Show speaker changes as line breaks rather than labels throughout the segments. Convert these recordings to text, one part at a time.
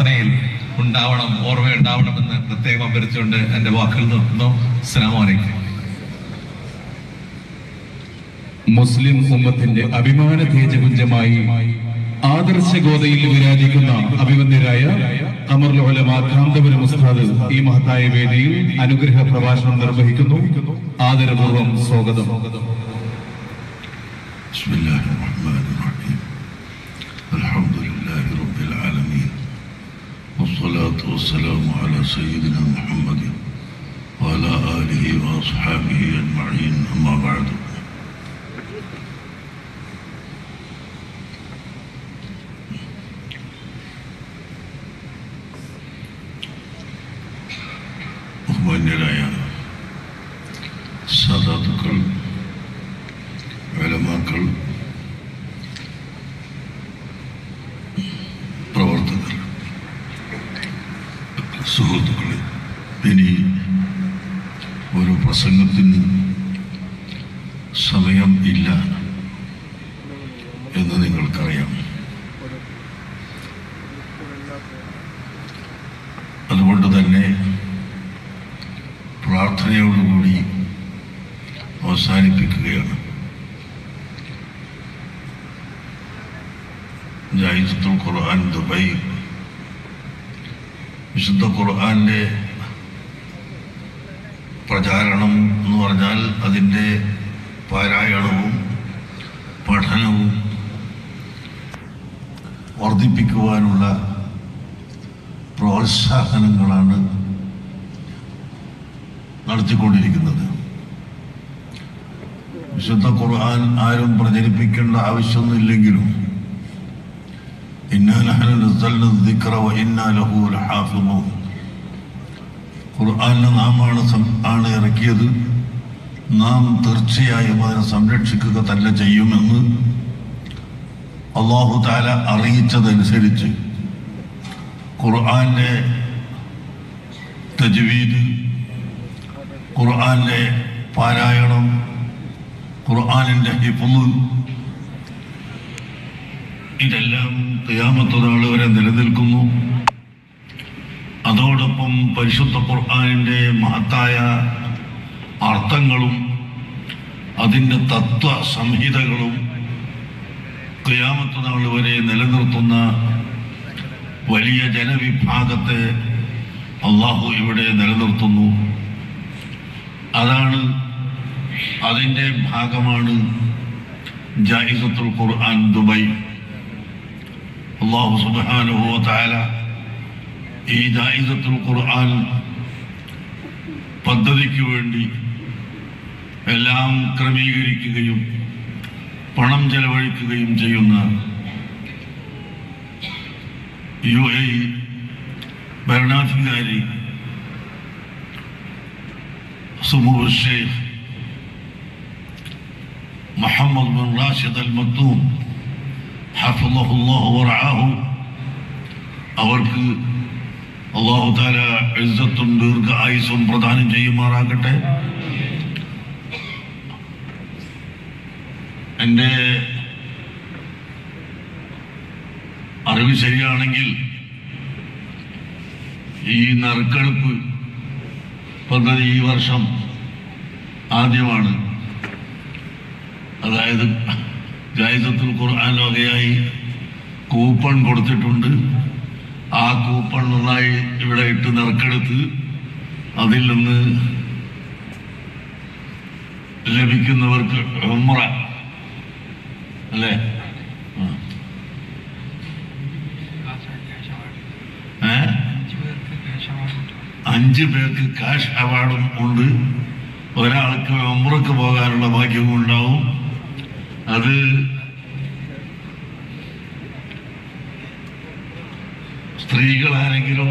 സംഭാവനയിൽ ഉണ്ടാവണം ഓർമ്മയുണ്ടാവണമെന്ന് പ്രത്യേകം അഭ്യർത്ഥിച്ചുകൊണ്ട് എൻ്റെ വാക്കുകൾ നിർത്തുന്നു അസ്സലാമു അലൈക്കും
മുസ്ലിം ഉമ്മത്തിന്റെ അഭിമാന തേജപുഞ്ചമായി ആദർശഗോതയിൽ വിരാജിക്കുന്ന അഭിമന്യരായ അമർലോലമ കാന്തപുരം ഉസ്താദ് ഈ മഹത്തായ വേദിയിൽ അനുഗ്രഹ പ്രഭാഷണം നിർവഹിക്കുന്നു ആദരപൂർവ്വം സ്വാഗതം
بسم الله الرحمن الرحيم الحمد لله رب العالمين والصلاة والسلام على سيدنا محمد وعلى آله وأصحابه أجمعين أما بعد ബഹുമാന്യരായ സാധാതുക്കൾ വേലമാക്കൾ പ്രവർത്തകർ സുഹൃത്തുക്കളെ ഇനി ഒരു പ്രസംഗത്തിന് സമയം ഇല്ല എന്ന് നിങ്ങൾക്കറിയാം അതുകൊണ്ട് തന്നെ പ്രാർത്ഥനയോടുകൂടി അവസാനിപ്പിക്കുകയാണ് ജായിസത്തുൽ ഖുർആൻ ദുബായ് വിശുദ്ധ ഖുർആന്റെ പ്രചാരണം എന്ന് പറഞ്ഞാൽ അതിൻ്റെ പാരായണവും പഠനവും വർദ്ധിപ്പിക്കുവാനുള്ള പ്രോത്സാഹനങ്ങളാണ് നടത്തിക്കൊണ്ടിരിക്കുന്നത് വിശുദ്ധ ഖുർആൻ ആരും പ്രചരിപ്പിക്കേണ്ട ആവശ്യമൊന്നുമില്ലെങ്കിലും إنا نحن نزلنا الذكر وإنا له لحافظون ഖുർആാനിനെ നാമാണ് സം- ആണ് ഇറക്കിയത് നാം തീർച്ചയായും അതിനെ സംരക്ഷിക്കുക തന്നെ ചെയ്യുമെന്ന് അള്ളാഹു താല അറിയിച്ചതനുസരിച്ച് ഖുർആന്റെ തജ്വീദ് ഖുർആന്റെ പാരായണം ഖുർആനിൻ്റെ ഹിഫുള് ഇതെല്ലാം ഖിയാമത്ത് നാൾ വരെ നിലനിൽക്കുന്നു അതോടൊപ്പം പരിശുദ്ധ ഖുർആാനിൻ്റെ മഹത്തായ അർത്ഥങ്ങളും അതിൻ്റെ തത്വ സംഹിതകളും ഖിയാമത്ത് നാൾ വരെ നിലനിർത്തുന്ന വലിയ ജനവിഭാഗത്തെ അള്ളാഹു ഇവിടെ നിലനിർത്തുന്നു അതാണ് അതിൻ്റെ ഭാഗമാണ് ജായിസത്തുൽ ഖുർആൻ ദുബായ് അള്ളാഹു സുബ്ഹാനഹു വ തആല ഈ ജായിസത്തുൽ ഖുർആൻ പദ്ധതിക്ക് വേണ്ടി എല്ലാം ക്രമീകരിക്കുകയും പണം ചെലവഴിക്കുകയും ചെയ്യുന്ന യു എ ഇ ഭരണാധികാരി സുമു Sheikh Mohammed bin Rashid Al Maktoum ഹഫിളഹുല്ലാഹു വറആഹു അവർക്ക് അള്ളാഹു താല ഇസ്സത്തും ദീർഘ ആയുസ്സും പ്രദാനം ചെയ്യുമാറാകട്ടെ എൻ്റെ അറിവ് ശരിയാണെങ്കിൽ ഈ നറുക്കെടുപ്പ് പദ്ധതി ഈ വർഷം ആദ്യമാണ് അതായത് ജായിസത്തുൽ ഖുർആൻ വകയായി കൂപ്പൺ കൊടുത്തിട്ടുണ്ട് ആ കൂപ്പൺ നന്നായി ഇവിടെ ഇട്ട് നറുക്കെടുത്ത് അതിൽ നിന്ന് ലഭിക്കുന്നവർക്ക് ഉമ്ര അല്ലേ ആ. ഏ അഞ്ച് പേർക്ക് കാഷ് അവാർഡും ഉണ്ട് ഒരാൾക്ക് ഉമ്രക്ക് പോകാനുള്ള ഭാഗ്യവും ഉണ്ടാവും അത് സ്ത്രീകളാരെങ്കിലും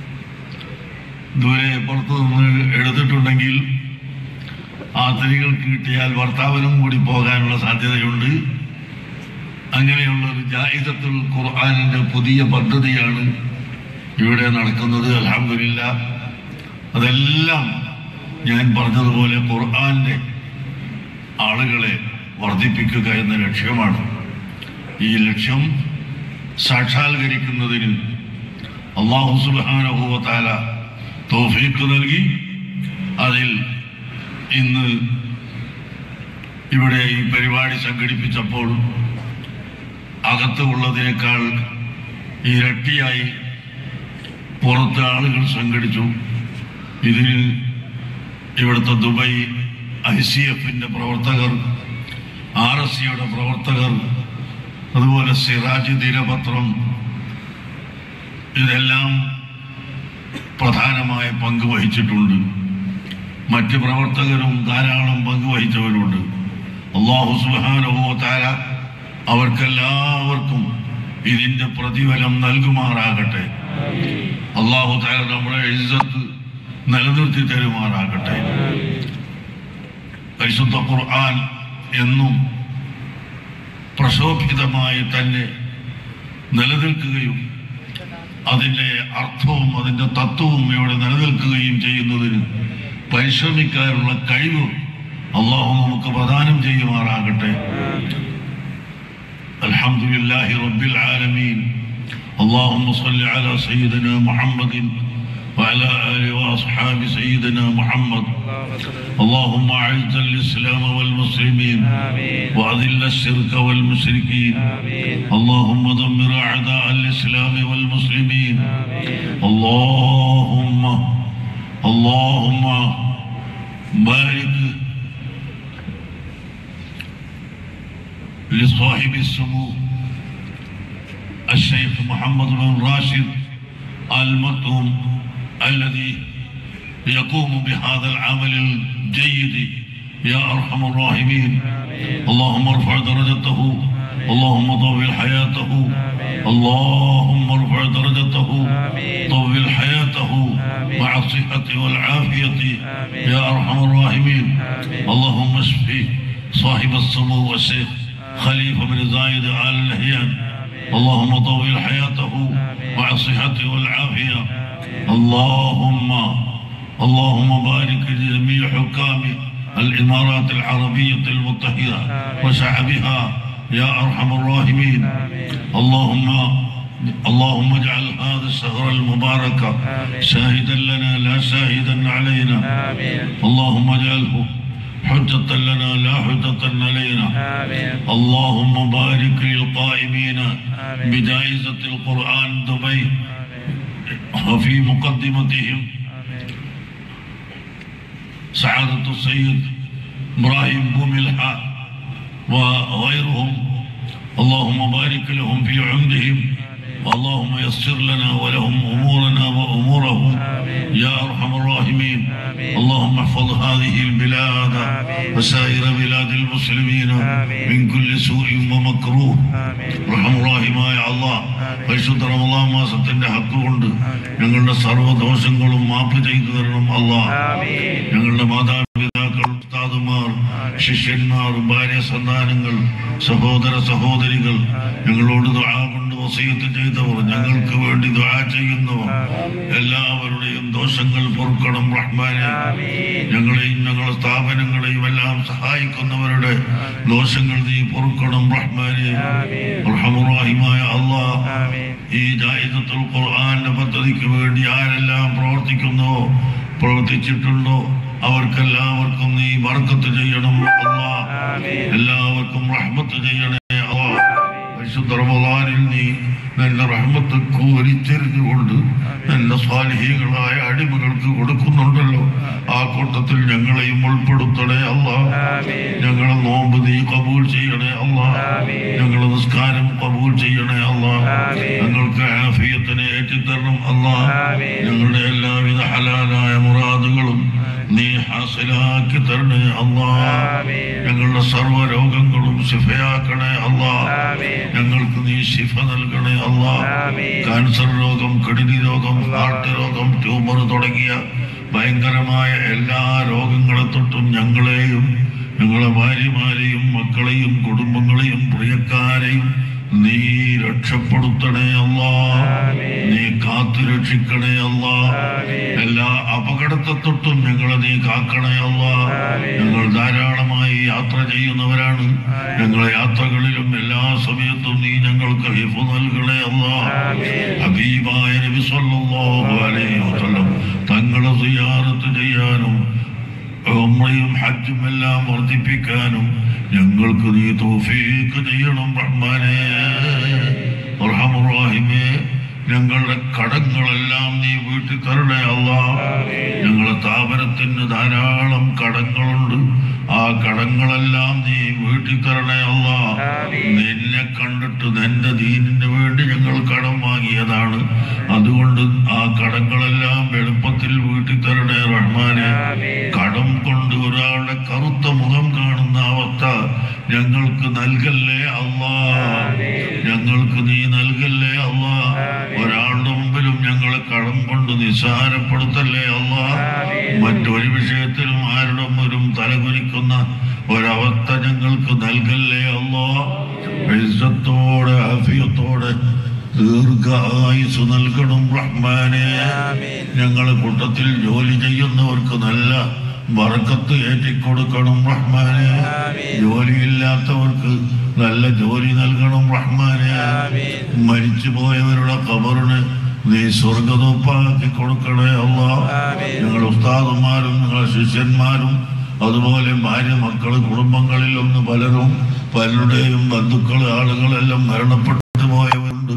ദൂരെ പുറത്തു നിന്ന് എടുത്തിട്ടുണ്ടെങ്കിൽ ആ സ്ത്രീകൾക്ക് കിട്ടിയാൽ ഭർത്താവിനും കൂടി പോകാനുള്ള സാധ്യതയുണ്ട് അങ്ങനെയുള്ള ഒരു ജായിസത്തുൽ ഖുർആാനിന്റെ പുതിയ പദ്ധതിയാണ് ഇവിടെ നടക്കുന്നത് അലഹമില്ല അതെല്ലാം ഞാൻ പറഞ്ഞതുപോലെ ഖുർആന്റെ ആളുകളെ വർദ്ധിപ്പിക്കുക എന്ന ലക്ഷ്യമാണ് ഈ ലക്ഷ്യം സാക്ഷാത്കരിക്കുന്നതിന് അള്ളാഹു സുബാനഹുവത്താല തോഫീക്ക് നൽകി അതിൽ ഇന്ന് ഇവിടെ ഈ പരിപാടി സംഘടിപ്പിച്ചപ്പോൾ അകത്ത് ഉള്ളതിനേക്കാൾ ഇരട്ടിയായി പുറത്ത് ആളുകൾ സംഘടിച്ചു ഇതിന് ഇവിടുത്തെ ദുബൈ ഐ സി എഫിൻ്റെ പ്രവർത്തകർ ആർ എസ് സിയുടെ പ്രവർത്തകർ അതുപോലെ സിറാജ് ദിനപത്രം ഇതെല്ലാം പ്രധാനമായ പങ്ക് വഹിച്ചിട്ടുണ്ട് മറ്റ് പ്രവർത്തകരും ധാരാളം പങ്ക് വഹിച്ചവരുണ്ട് അള്ളാഹു സുബാനഹോ താര അവർക്കെല്ലാവർക്കും ഇതിന്റെ പ്രതിഫലം നൽകുമാറാകട്ടെ അള്ളാഹു താര നമ്മുടെ ഇജ്ജത്ത് നിലനിർത്തി തരുമാറാകട്ടെ പരിശുദ്ധ ഖുർആൻ എന്നും പ്രശോഭിതമായി തന്നെ നിലനിൽക്കുകയും അതിൻ്റെ അർത്ഥവും അതിൻ്റെ തത്വവും ഇവിടെ നിലനിൽക്കുകയും ചെയ്യുന്നതിന് പരിശ്രമിക്കാനുള്ള കഴിവ് അള്ളാഹു നമുക്ക് പ്രദാനം ചെയ്യുമാറാകട്ടെ അൽഹംദുലില്ലാഹി റബ്ബിൽ ആലമീൻ اللهم صل على سيدنا محمد وعلى آله وأصحاب سيدنا محمد اللهم أعز الإسلام والمسلمين وأذل الشرك والمشركين اللهم دمر أعداء الإسلام والمسلمين اللهم اللهم بارك لصاحب السمو الشيخ محمد بن راشد المكتوم الذي يقوم بهذا العمل الجيد يا أرحم الراحمين اللهم ارفع درجته اللهم طول حياته اللهم ارفع درجته طول حياته مع الصحة والعافية يا أرحم الراحمين اللهم اشفي صاحب السمو والشيخ خليفة بن زايد آل نهيان اللهم طول حياته مع الصحة والعافية اللهم اللهم بارك لجميع حكام الإمارات العربية المتحدة وشعبها يا أرحم الراحمين اللهم اللهم اجعل هذا الشهر المبارك شاهدا لنا لا شاهدا علينا اللهم اجعله حجة لنا لا حجة علينا اللهم بارك للقائمين بجائزة القرآن دبي وفي مقدمتهم سعادة السيد إبراهيم بوملحة وغيرهم اللهم بارك لهم في عمرهم اللهم يسر لنا ولهم أمورنا وأمورهم يا أرحم الراحمين اللهم احفظ هذه البلاد وسائر بلاد المسلمين من كل سوء ومكروه റഹം റഹിമായ അള്ളാഹ് പരിശുദ്ധ റമദാൻ മാസത്തിന്റെ ഹക്ക് കൊണ്ട് ഞങ്ങളുടെ സർവ്വദോഷങ്ങളും മാപ്പ് ചെയ്തു തരണം അള്ളാഹ് ഞങ്ങളുടെ മാതാപിതാക്കൾ ഉസ്താദുമാർ ശിഷ്യന്മാർ ഭാര്യ സന്താനങ്ങൾ സഹോദര സഹോദരികൾ ഞങ്ങളോട് ദുആ കൊണ്ട് വസീയത്ത് ചെയ്തവർ ഞങ്ങൾക്ക് വേണ്ടി ദുആ ചെയ്യുന്നവർ എല്ലാവരുടെയും ദോഷങ്ങൾ പൊറുക്കണം റഹ്മാനെ ഞങ്ങളെയും ഞങ്ങളുടെ സ്ഥാപനങ്ങളെയും എല്ലാം സഹായിക്കുന്നവരുടെ ദോഷങ്ങൾ നീ പൊറുക്കണം റഹ്മാനെ റഹമുറാഹിമായ അള്ളാഹ് ഈ ജായിദത്തുൽ ഖുർആന്റെ പദ്ധതിക്ക് വേണ്ടി ആരെല്ലാം പ്രവർത്തിക്കുന്നോ പ്രവർത്തിച്ചിട്ടുണ്ടോ അവർക്കെല്ലാവർക്കും നീ ബർക്കത്ത് ചെയ്യണം അള്ളാ എല്ലാവർക്കും റഹ്മത്ത് ചെയ്യണേ അള്ളാ പരിശുദ്ധ റമദാനിൽ നീ നിന്റെ റഹ്മത്ത് കോരിച്ചെറിഞ്ഞുകൊണ്ട് നിന്റെ സ്വാലിഹികളായ അടിമകൾക്ക് കൊടുക്കുന്നുണ്ടല്ലോ ആ കൂട്ടത്തിൽ ഞങ്ങളെയും ഉൾപ്പെടുത്തണേ അല്ലാ ഞങ്ങളെ നോമ്പ് നീ കബൂൽ ചെയ്യണേ അല്ലാ ഞങ്ങളെ നിസ്കാരം കബൂൽ ചെയ്യണേ അല്ലാ ഞങ്ങൾക്ക് ആഫിയത്തിനെ ഏറ്റിത്തരണം അല്ലാ ഞങ്ങളുടെ എല്ലാവിധ ഹലാലായ മുറാദുകളും നീ ഹാസിലാക്കി തരണേ അല്ലാ ഞങ്ങളുടെ സർവ്വ രോഗങ്ങളും ശിഫയാക്കണേ അല്ലാ ഞങ്ങൾക്ക് നീ ശിഫ നൽകണേ അല്ലാ കാൻസർ രോഗം കിഡ്നി രോഗം ഹാർട്ട് രോഗം ട്യൂമർ തുടങ്ങിയ ഭയങ്കരമായ എല്ലാ രോഗങ്ങളെ തൊട്ടും ഞങ്ങളെയും ഞങ്ങളെ ഭാര്യമാരെയും മക്കളെയും കുടുംബങ്ങളെയും പ്രിയക്കാരെയും നീ രക്ഷപ്പെടുത്തണേ അല്ലാ നീ കാത്തു രക്ഷിക്കണേ അല്ലാ എല്ലാ അപകടത്തെ തൊട്ടും ഞങ്ങളെ നീ കാക്കണേ അല്ലാ ഞങ്ങൾ ധാരാളമായി യാത്ര ചെയ്യുന്നവരാണ് ഞങ്ങളെ യാത്രകളിലും എല്ലാ സമയത്തും നീ ഞങ്ങൾക്ക് ഹിഫു നൽകണേ അല്ലാ ഹബീബായ നബി നബി സല്ലല്ലാഹു അലൈഹി വസല്ലം തങ്ങളെ സിയാറത്ത് ചെയ്യാനും ഉംറയും ഹജ്ജും എല്ലാം വർദ്ധിപ്പിക്കാനും ഞങ്ങൾക്ക് നീ തൗഫീഖ് ചെയ്യണം റഹ്മാനേ റഹമുറാഹിമേ ഞങ്ങളുടെ കടങ്ങളെല്ലാം നീ വീട്ടിൽ തരണേ അല്ല ഞങ്ങളെ സ്ഥാപനത്തിന് ധാരാളം കടങ്ങളുണ്ട് ആ കടങ്ങളെല്ലാം നീ വീട്ടിൽ തരണേ അല്ല നിന്നെ കണ്ടിട്ട് നിന്റെ ദീനിന് വേണ്ടി ഞങ്ങൾ കടം വാങ്ങിയതാണ് അതുകൊണ്ട് ആ കടങ്ങളെല്ലാം എളുപ്പത്തിൽ വീട്ടിൽ തരണേ റഹ്മാനെ കടം കൊണ്ട് ഒരാളുടെ കറുത്ത മുഖം കാണുന്ന അവസ്ഥ ഞങ്ങൾക്ക് നൽകല്ലേ അല്ലാ ഞങ്ങൾക്ക് നീ നൽകല്ലേ അല്ലാ ഒരാളുടെ മുമ്പിലും ഞങ്ങളെ കടം കൊണ്ട് നിസ്സാരപ്പെടുത്തല്ലേ അല്ലാ മറ്റൊരു വിഷയത്തിലും ആരുടെ മുമ്പിലും തലകുനിക്കുന്ന ഒരവസ്ഥ ഞങ്ങൾക്ക് നൽകല്ലേ അല്ലാ ഇസ്സത്തോടെ ആഫിയത്തോടെ ദീർഘായുസ് നൽകണം റഹ്മാനെ ഞങ്ങളെ കൂട്ടത്തിൽ ജോലി ചെയ്യുന്നവർക്ക് നല്ല വറക്കത്ത് ഏറ്റിക്കൊടുക്കണം റഹ്മാനെ ജോലിയില്ലാത്തവർക്ക് നല്ല ജോലി നൽകണം റഹ്മാനെ മരിച്ചു പോയവരുടെ കബറിന് നീ സ്വർഗതോപ്പാക്കി കൊടുക്കണേ അല്ല ഞങ്ങൾ ഉസ്താദന്മാരും ഞങ്ങളെ ശിഷ്യന്മാരും അതുപോലെ ഭാര്യ മക്കള് കുടുംബങ്ങളിൽ ഒന്ന് പലരും പലരുടെയും ബന്ധുക്കൾ ആളുകളെല്ലാം മരണപ്പെട്ടു പോയവരുണ്ട്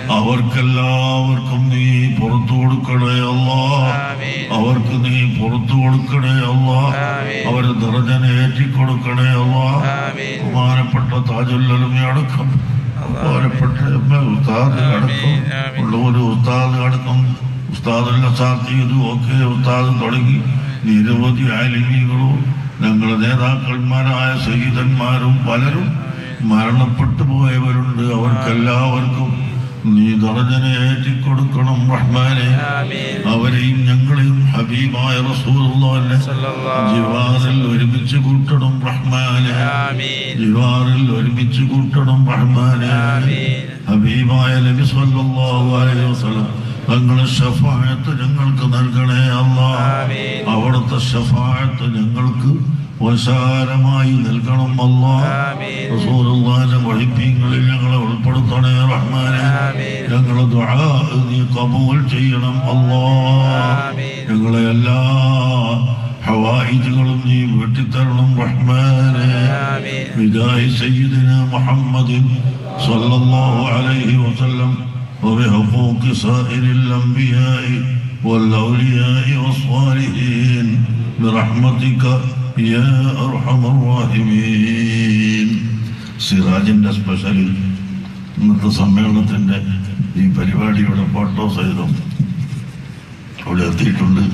അവർക്കെല്ലാവർക്കും നീ പുറത്തു കൊടുക്കണേ അല്ലാ അവർക്ക് നീ പുറത്തു കൊടുക്കണേ അല്ലാ അവരെ നിറഞ്ഞനെ ഏറ്റിക്കൊടുക്കണേ അല്ലാ ബഹുമാനപ്പെട്ട താജുല്ലമി അടക്കം ബഹുമാനപ്പെട്ട എം എ ഉസ്താദ് അടക്കം ഉള്ള ഒരു ഉസ്താദ് അടക്കം ഉസ്താദുല്ല സാത്തിയതും ഒക്കെ ഉസ്താദ് തുടങ്ങി നിരവധി ആലിമികളും ഞങ്ങളുടെ നേതാക്കന്മാരായ സഹിതന്മാരും പലരും മരണപ്പെട്ടു പോയവരുണ്ട് അവർക്കെല്ലാവർക്കും നീ നിറഞ്ഞനെ ഏറ്റിക്കൊടുക്കണം റഹ്മാനെ അവരെയും ഞങ്ങളെയും ഹബീബായ റസൂലുള്ളാഹിന്റെ ജിവാറിൽ ഒരുമിച്ച് കൂട്ടണം റഹ്മാനെ ജിവാറിൽ ഒരുമിച്ച് കൂട്ടണം റഹ്മാനെ ഹബീബായ നബി സല്ലല്ലാഹു അലൈഹി വസല്ലം തങ്ങളെ ഷഫായത്ത് ഞങ്ങൾക്ക് നൽകണേ അല്ലാ അവിടുത്തെ ഷഫായത്ത് ഞങ്ങൾക്ക് വശാരമായി നൽകണം അല്ലാ റസൂലുള്ളാഹിന്റെ വഴിപ്പീങ്ങളിൽ ഞങ്ങളെ ഉൾപ്പെടുത്തണേ റഹ്മാനെ ഞങ്ങളെ ദുആ നീ കബൂൽ ചെയ്യണം അല്ലാ ഞങ്ങളെ എല്ലാ ഹവായിജുകളും നീ വീട്ടിത്തരണം റഹ്മാനെ ബിജാഹി സയ്യിദിന മുഹമ്മദിൻ സ്വല്ലല്ലാഹു അലൈഹി വസല്ലം وبحقوق سائر الأنبياء والأولياء والصالحين برحمتك يا أرحم الراحمين സിറാജിന്റെ സ്പെഷ്യലിൽ ഇന്നത്തെ സമ്മേളനത്തിന്റെ ഈ പരിപാടിയുടെ ഫോട്ടോ സഹിതം അവിടെ എത്തിയിട്ടുണ്ട്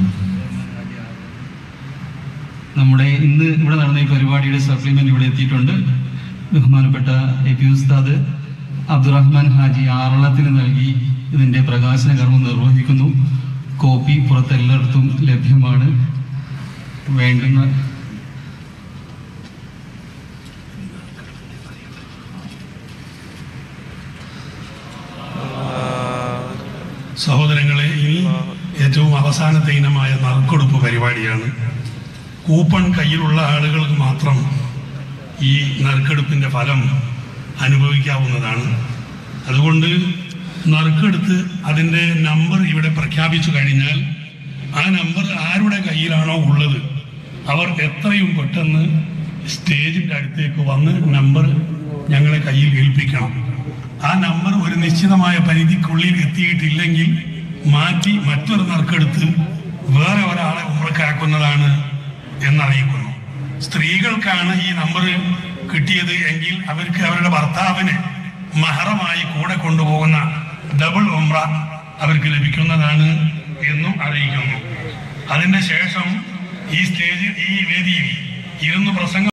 നമ്മുടെ ഇന്ന് ഇവിടെ നടന്ന ഈ പരിപാടിയുടെ സപ്ലിമെന്റ് ഇവിടെ എത്തിയിട്ടുണ്ട് ബഹുമാനപ്പെട്ട എ പി ഉസ്താദ് അബ്ദുറഹ്മാൻ ഹാജി ആറളത്തിന് നൽകി ഇതിന്റെ പ്രകാശന കർമ്മം നിർവഹിക്കുന്നു കോപ്പി പുറത്തെല്ലായിടത്തും ലഭ്യമാണ് വേണ്ടുന്ന
സഹോദരങ്ങളെ ഇനി ഏറ്റവും അവസാനത്തെ ഇനമായ നറുക്കെടുപ്പ് പരിപാടിയാണ് കൂപ്പൺ കയ്യിലുള്ള ആളുകൾക്ക് മാത്രം ഈ നറുക്കെടുപ്പിന്റെ ഫലം അനുഭവിക്കാവുന്നതാണ് അതുകൊണ്ട് നറുക്കെടുത്ത് അതിൻ്റെ നമ്പർ ഇവിടെ പ്രഖ്യാപിച്ചു കഴിഞ്ഞാൽ ആ നമ്പർ ആരുടെ കയ്യിലാണോ ഉള്ളത് അവർ എത്രയും പെട്ടെന്ന് സ്റ്റേജിന്റെ അടുത്തേക്ക് വന്ന് നമ്പർ ഞങ്ങളെ കയ്യിൽ ഏൽപ്പിക്കണം ആ നമ്പർ ഒരു നിശ്ചിതമായ പരിധിക്കുള്ളിൽ എത്തിയിട്ടില്ലെങ്കിൽ മാറ്റി മറ്റൊരു നറുക്കെടുത്ത് വേറെ ഒരാളെ ഉമ്രക്കാക്കുന്നതാണ് എന്നറിയിക്കുന്നു സ്ത്രീകൾക്കാണ് ഈ നമ്പർ കിട്ടിയത് എങ്കിൽ അവർക്ക് അവരുടെ ഭർത്താവിന് മഹറമായി കൂടെ കൊണ്ടുപോകുന്ന ഡബിൾ ഉംറ അവർക്ക് ലഭിക്കുന്നതാണ് എന്നും അറിയിക്കുന്നു അതിന്റെ ശേഷം ഈ സ്റ്റേജ് ഈ വേദിയിൽ ഇരുന്ന് പ്രസംഗം